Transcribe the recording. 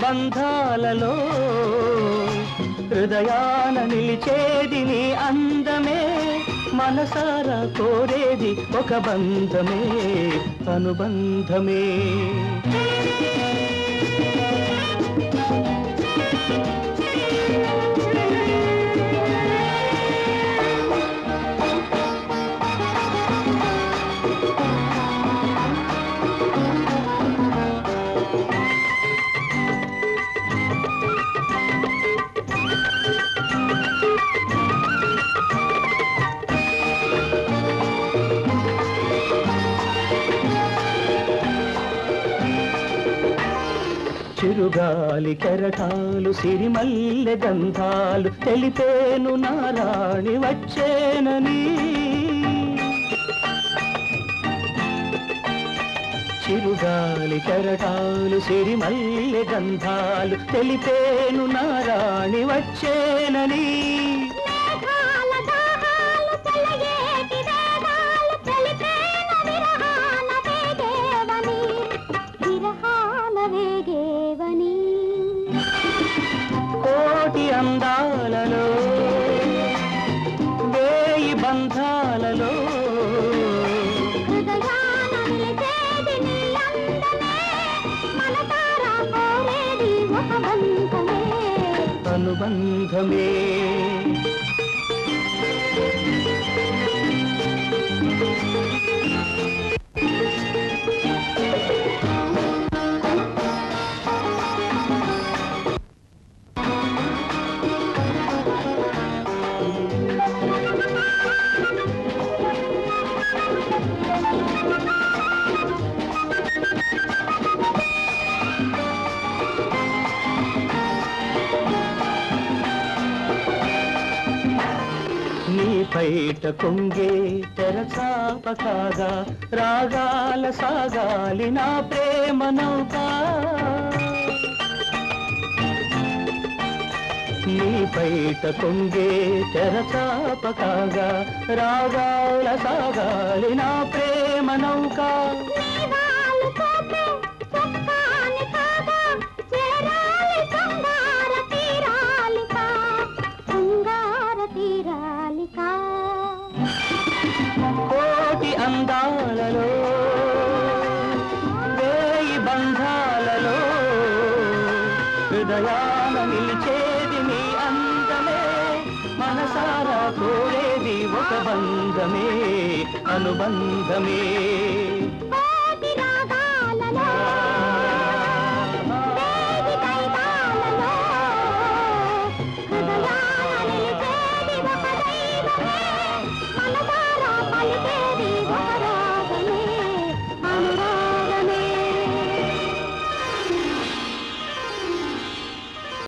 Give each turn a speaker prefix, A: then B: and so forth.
A: బంధాలలో హృదయాన నిలిచేది నీ అందమే మనసారా కోరేది ఒక బంధమే అనుబంధమే చిరుగాలి కెరటాలు సిరిమల్లె గంధాలు తెలిపేను నారాణి వచ్చేనని చిరుగాలి కెరటాలు సిరిమల్లె గంధాలు తెలిపేను నారాణి వచ్చేనని
B: మేఘాల దాహాలు తెలియేటి వేదాలు తెలిపేన విరహాన వేగేవని విరహాన వేగేవని
A: కోటి అందాలలో వేయి బంధాలలో
B: హృదయాన నిలిచేది నీ అందమే మనసారా కోరేది ఒక బంధమే
A: అనుబంధమే నీ పైట కొంగే తెరచాప కాగా రాగాల సాగాలి నా ప్రేమ నౌక నీ పైట కొంగే తెరచాప కాగా రాగాల సాగాలి నా ప్రేమ నౌక
B: నీవాలు కోపే చక్కాని కాగా చేరాలి శృంగార తీరాలిక శృంగార తీరాలిక
A: కోటి అందాలలో వేయి బంధాలలో హృదయాన నిలిచేది నీ అందమే మనసారా కోరేది ఒక బంధమే అనుబంధమే
B: ఓ